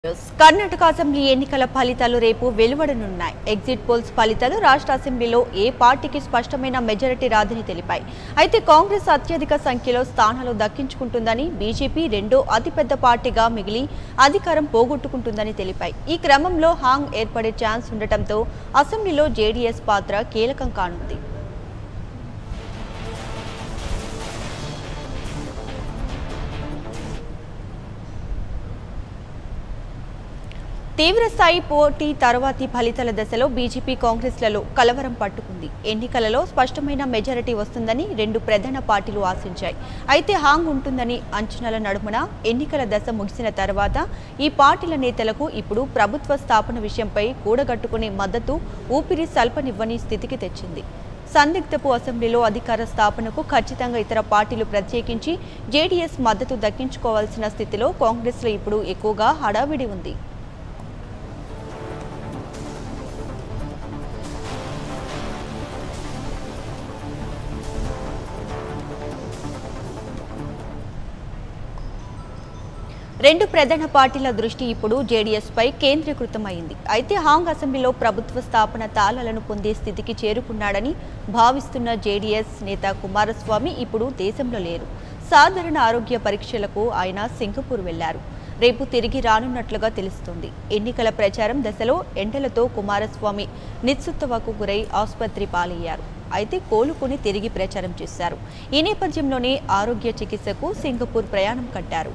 News. Karnataka assembly ఎన్నికల ఫలితాలు రేపు వెలువడనున్నాయి ఎగ్జిట్ పోల్స్ ఫలితాలు రాష్ట్ర అసెంబ్లీలో ఏ పార్టీకి స్పష్టమైన మెజారిటీ రాదని తెలిపాయి అయితే కాంగ్రెస్ అత్యధిక సంఖ్యలో స్థానాలు దక్కించుకుంటుందని బీజేపీ రెండో అతిపెద్ద పార్టీగా మిగిలి అధికారం పోగొట్టుకుంటుందని తెలిపాయి ఈ క్రమంలో హాంగ్ ఏర్పడే ఛాన్స్ ఉండటంతో అసెంబ్లీలో జేడీఎస్ పాత్ర కీలకం కానుంది తీవ్రస్థాయి పోటీ తర్వాతి ఫలితాల దశలో బీజేపీ కాంగ్రెస్లలో కలవరం పట్టుకుంది ఎన్నికలలో స్పష్టమైన మెజారిటీ వస్తుందని రెండు ప్రధాన పార్టీలు ఆశించాయి అయితే హాంగ్ ఉంటుందని అంచనాల నడుమున ఎన్నికల దశ ముగిసిన తర్వాత ఈ పార్టీల నేతలకు ఇప్పుడు ప్రభుత్వ స్థాపన విషయంపై కూడగట్టుకునే మద్దతు ఊపిరి సల్పనివ్వని స్థితికి తెచ్చింది సందిగ్ధపు అసెంబ్లీలో అధికార స్థాపనకు ఖచ్చితంగా ఇతర పార్టీలు ప్రత్యేకించి జేడీఎస్ మద్దతు దక్కించుకోవాల్సిన స్థితిలో కాంగ్రెస్లో ఇప్పుడు ఎక్కువగా హడావిడి ఉంది రెండు ప్రధాన పార్టీల దృష్టి ఇప్పుడు జేడీఎస్ పై కేంద్రీకృతమైంది అయితే హాంగ్ అసెంబ్లీలో ప్రభుత్వ స్థాపన తాళాలను పొందే స్థితికి చేరుకున్నాడని భావిస్తున్న జేడీఎస్ నేత కుమారస్వామి ఇప్పుడు దేశంలో లేరు సాధారణ ఆరోగ్య పరీక్షలకు ఆయన సింగపూర్ వెళ్లారు రేపు తిరిగి రానున్నట్లుగా తెలుస్తోంది ఎన్నికల ప్రచారం దశలో ఎండలతో కుమారస్వామి నిస్సత్తువకు గురై ఆసుపత్రి పాలయ్యారు అయితే కోలుకుని తిరిగి ప్రచారం చేశారు ఈ నేపథ్యంలోనే ఆరోగ్య చికిత్సకు సింగపూర్ ప్రయాణం కట్టారు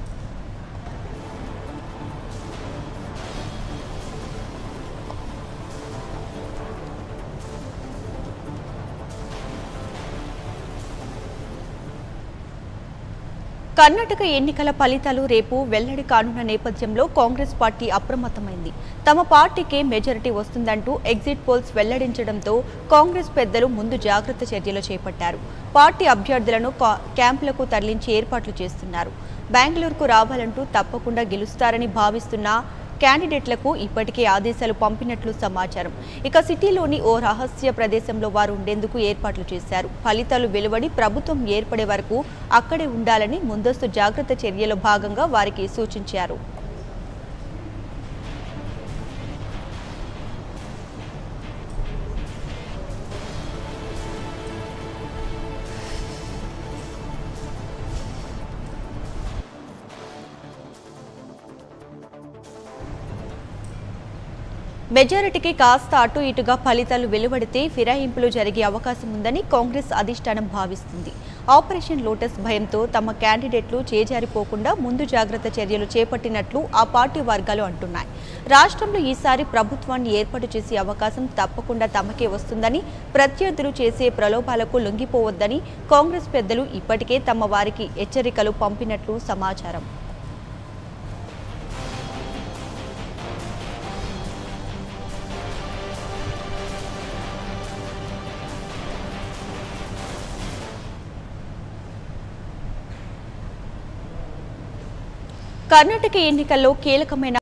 కర్ణాటక ఎన్నికల ఫలితాలు రేపు వెల్లడి కానున్న నేపథ్యంలో కాంగ్రెస్ పార్టీ అప్రమత్తమైంది తమ పార్టీకే మెజారిటీ వస్తుందంటూ ఎగ్జిట్ పోల్స్ వెల్లడించడంతో కాంగ్రెస్ పెద్దలు ముందు జాగ్రత్త చర్యలు చేపట్టారు పార్టీ అభ్యర్థులను కా- క్యాంపులకు తరలించి ఏర్పాట్లు చేస్తున్నారు బెంగళూరుకు రావాలంటూ తప్పకుండా గెలుస్తారని భావిస్తున్న క్యాండిడేట్లకు ఇప్పటికే ఆదేశాలు పంపినట్లు సమాచారం ఇక సిటీలోని ఓ రహస్య ప్రదేశంలో వారు ఉండేందుకు ఏర్పాట్లు చేశారు ఫలితాలు వెలువడి ప్రభుత్వం ఏర్పడే వరకు అక్కడే ఉండాలని ముందస్తు జాగ్రత్త చర్యలో భాగంగా వారికి సూచించారు మెజారిటీకి కాస్త అటు ఇటుగా ఫలితాలు వెలువడితే ఫిరాయింపులు జరిగే అవకాశం ఉందని కాంగ్రెస్ అధిష్టానం భావిస్తుంది ఆపరేషన్ లోటస్ భయంతో తమ క్యాండిడేట్లు చేజారిపోకుండా ముందు జాగ్రత్త చర్యలు చేపట్టినట్లు ఆ పార్టీ వర్గాలు అంటున్నాయి రాష్ట్రంలో ఈసారి ప్రభుత్వాన్ని ఏర్పాటు చేసే అవకాశం తప్పకుండా తమకే వస్తుందని ప్రత్యర్థులు చేసే ప్రలోభాలకు లొంగిపోవద్దని కాంగ్రెస్ పెద్దలు ఇప్పటికే తమ వారికి హెచ్చరికలు పంపినట్లు సమాచారం కర్ణాటక ఎన్నికల్లో కీలకమైన